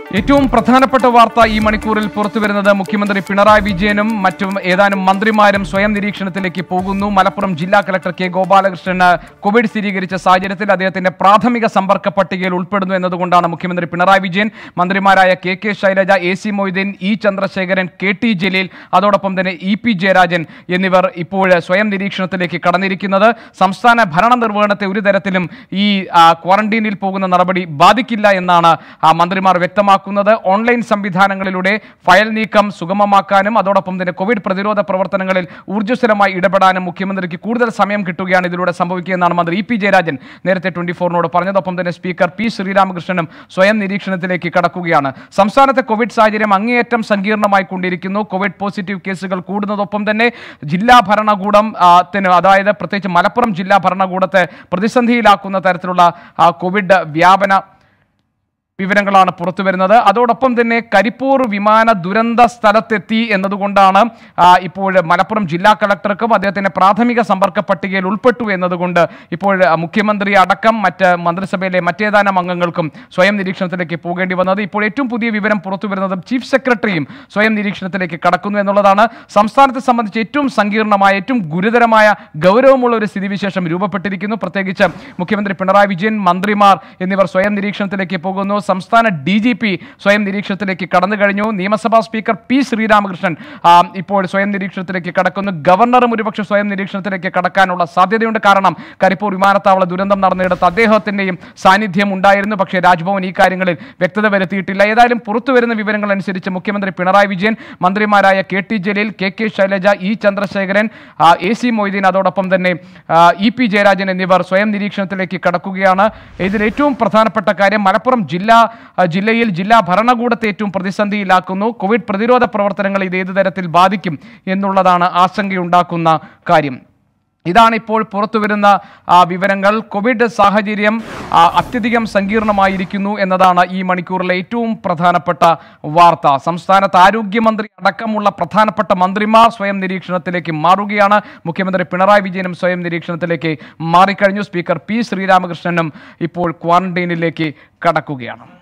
ഏറ്റവും പ്രധാനപ്പെട്ട വാർത്ത ഈ മണിക്കൂറിൽ പുറത്തുവരുന്നത് മുഖ്യമന്ത്രി പിണറായി വിജയനും മറ്റും ഏതാനും മന്ത്രിമാരും സ്വയം നിരീക്ഷണത്തിലേക്ക് പോകുന്നു മലപ്പുറം ജില്ലാ കലക്ടർ കെ ഗോപാലകൃഷ്ണന് കോവിഡ് സ്ഥിരീകരിച്ച സാഹചര്യത്തിൽ അദ്ദേഹത്തിന്റെ പ്രാഥമിക സമ്പർക്ക പട്ടികയിൽ ഉൾപ്പെടുന്നു എന്നതുകൊണ്ടാണ് മുഖ്യമന്ത്രി പിണറായി വിജയൻ മന്ത്രിമാരായ K K Shailaja A C Moideen E Chandrasekharan K T Jaleel അതോടൊപ്പം തന്നെ ഇ പി ജയരാജൻ എന്നിവർ ഇപ്പോൾ സ്വയം നിരീക്ഷണത്തിലേക്ക് കടന്നിരിക്കുന്നത് സംസ്ഥാന ഭരണ നിർവഹണത്തെ ഒരു തരത്തിലും ഈ ആ, ക്വാറന്റീനിൽ പോകുന്ന നടപടി ബാധിക്കില്ല എന്നാണ് ആ, മന്ത്രിമാർ വ്യക്തമാക്കുന്നത് ഓൺലൈൻ സംവിധാനങ്ങളിലൂടെ ഫയൽ നീക്കം സുഗമമാക്കാനും അതോടൊപ്പം തന്നെ കോവിഡ് പ്രതിരോധ പ്രവർത്തനങ്ങളിൽ ഊർജ്ജസ്വലമായി ഇടപെടാനും മുഖ്യമന്ത്രിക്ക് കൂടുതൽ സമയം കിട്ടുകയാണ് ഇതിലൂടെ സംഭവിക്കുകയെന്നാണ് മന്ത്രി ഇ പി ജയരാജൻ നേരത്തെ ട്വന്റി ഫോറിനോട് പറഞ്ഞതൊപ്പം തന്നെ സ്പീക്കർ പി ശ്രീരാമകൃഷ്ണനും സ്വയം നിരീക്ഷണത്തിലേക്ക് കടക്കുകയാണ് സംസ്ഥാനത്തെ കോവിഡ് സാഹചര്യം അങ്ങേയറ്റം സങ്കീർണമായി കൊണ്ടിരിക്കുന്നു കോവിഡ് പോസിറ്റീവ് കേസുകൾ കൂടുന്നതൊപ്പം തന്നെ ജില്ലാ ഭരണകൂടം ആ, ത്തിന് അതായത് പ്രത്യേകിച്ച് മലപ്പുറം ജില്ലാ ഭരണകൂടത്തെ പ്രതിസന്ധിയിലാക്കുന്ന തരത്തിലുള്ള ആ, കോവിഡ് വ്യാപന വിവരങ്ങളാണ് പുറത്തു വരുന്നത് അതോടൊപ്പം തന്നെ കരിപ്പൂർ വിമാന ദുരന്ത സ്ഥലത്തെത്തി എന്നതുകൊണ്ടാണ് ആ, ഇപ്പോൾ മലപ്പുറം ജില്ലാ കളക്ടർക്കും അദ്ദേഹത്തിന്റെ പ്രാഥമിക സമ്പർക്ക പട്ടികയിൽ ഉൾപ്പെട്ടു എന്നതുകൊണ്ട് ഇപ്പോൾ ആ, മുഖ്യമന്ത്രി അടക്കം മറ്റ് മന്ത്രിസഭയിലെ മറ്റേതാനും അംഗങ്ങൾക്കും സ്വയം നിരീക്ഷണത്തിലേക്ക് പോകേണ്ടി വന്നത് ഇപ്പോൾ ഏറ്റവും പുതിയ വിവരം പുറത്തു വരുന്നത് ചീഫ് സെക്രട്ടറിയും സ്വയം നിരീക്ഷണത്തിലേക്ക് കടക്കുന്നു എന്നുള്ളതാണ് സംസ്ഥാനത്തെ സംബന്ധിച്ച് ഏറ്റവും സങ്കീർണമായ ഏറ്റവും ഗുരുതരമായ ഗൗരവമുള്ള ഒരു സ്ഥിതിവിശേഷം രൂപപ്പെട്ടിരിക്കുന്നു പ്രത്യേകിച്ച് മുഖ്യമന്ത്രി പിണറായി വിജയൻ മന്ത്രിമാർ എന്നിവർ സ്വയം നിരീക്ഷണത്തിലേക്ക് പോകുന്നു സംസ്ഥാന ഡി ജി പി സ്വയം നിരീക്ഷണത്തിലേക്ക് കടന്നു കഴിഞ്ഞു നിയമസഭാ സ്പീക്കർ പി ശ്രീരാമകൃഷ്ണൻ ആ, ഇപ്പോൾ സ്വയം നിരീക്ഷണത്തിലേക്ക് കടക്കുന്നു ഗവർണറും ഒരുപക്ഷെ സ്വയം നിരീക്ഷണത്തിലേക്ക് കടക്കാനുള്ള സാധ്യതയുണ്ട് കാരണം കരിപ്പൂർ വിമാനത്താവള ദുരന്തം നടന്നിടത്ത് അദ്ദേഹത്തിന്റെയും സാന്നിധ്യം ഉണ്ടായിരുന്നു പക്ഷേ രാജ്ഭവൻ ഈ കാര്യങ്ങളിൽ വ്യക്തത വരുത്തിയിട്ടില്ല ഏതായാലും പുറത്തു വരുന്ന വിവരങ്ങൾ അനുസരിച്ച് മുഖ്യമന്ത്രി പിണറായി വിജയൻ മന്ത്രിമാരായ K T Jaleel K K Shailaja E Chandrasekharan ആ, എ സി മൊയ്തീൻ അതോടൊപ്പം തന്നെ ആ, ഇ പി ജയരാജൻ എന്നിവർ സ്വയം നിരീക്ഷണത്തിലേക്ക് കടക്കുകയാണ് ഇതിൽ ഏറ്റവും പ്രധാനപ്പെട്ട കാര്യം മലപ്പുറം ജില്ലാ ആ, ജില്ലയിൽ ജില്ലാ ഭരണകൂടത്തെ ഏറ്റവും പ്രതിസന്ധിയിലാക്കുന്നു കോവിഡ് പ്രതിരോധ പ്രവർത്തനങ്ങൾ ഇത് ഏത് തരത്തിൽ ബാധിക്കും എന്നുള്ളതാണ് ആശങ്കയുണ്ടാക്കുന്ന കാര്യം ഇതാണ് ഇപ്പോൾ പുറത്തു വരുന്ന ആ, വിവരങ്ങൾ കോവിഡ് സാഹചര്യം ആ, അത്യധികം സങ്കീർണമായിരിക്കുന്നു എന്നതാണ് ഈ മണിക്കൂറിലെ ഏറ്റവും പ്രധാനപ്പെട്ട വാർത്ത സംസ്ഥാനത്ത് ആരോഗ്യമന്ത്രി അടക്കമുള്ള പ്രധാനപ്പെട്ട മന്ത്രിമാർ സ്വയം നിരീക്ഷണത്തിലേക്ക് മാറുകയാണ് മുഖ്യമന്ത്രി പിണറായി വിജയനും സ്വയം നിരീക്ഷണത്തിലേക്ക് മാറിക്കഴിഞ്ഞു സ്പീക്കർ പി ശ്രീരാമകൃഷ്ണനും ഇപ്പോൾ ക്വാറന്റൈനിലേക്ക് കടക്കുകയാണ്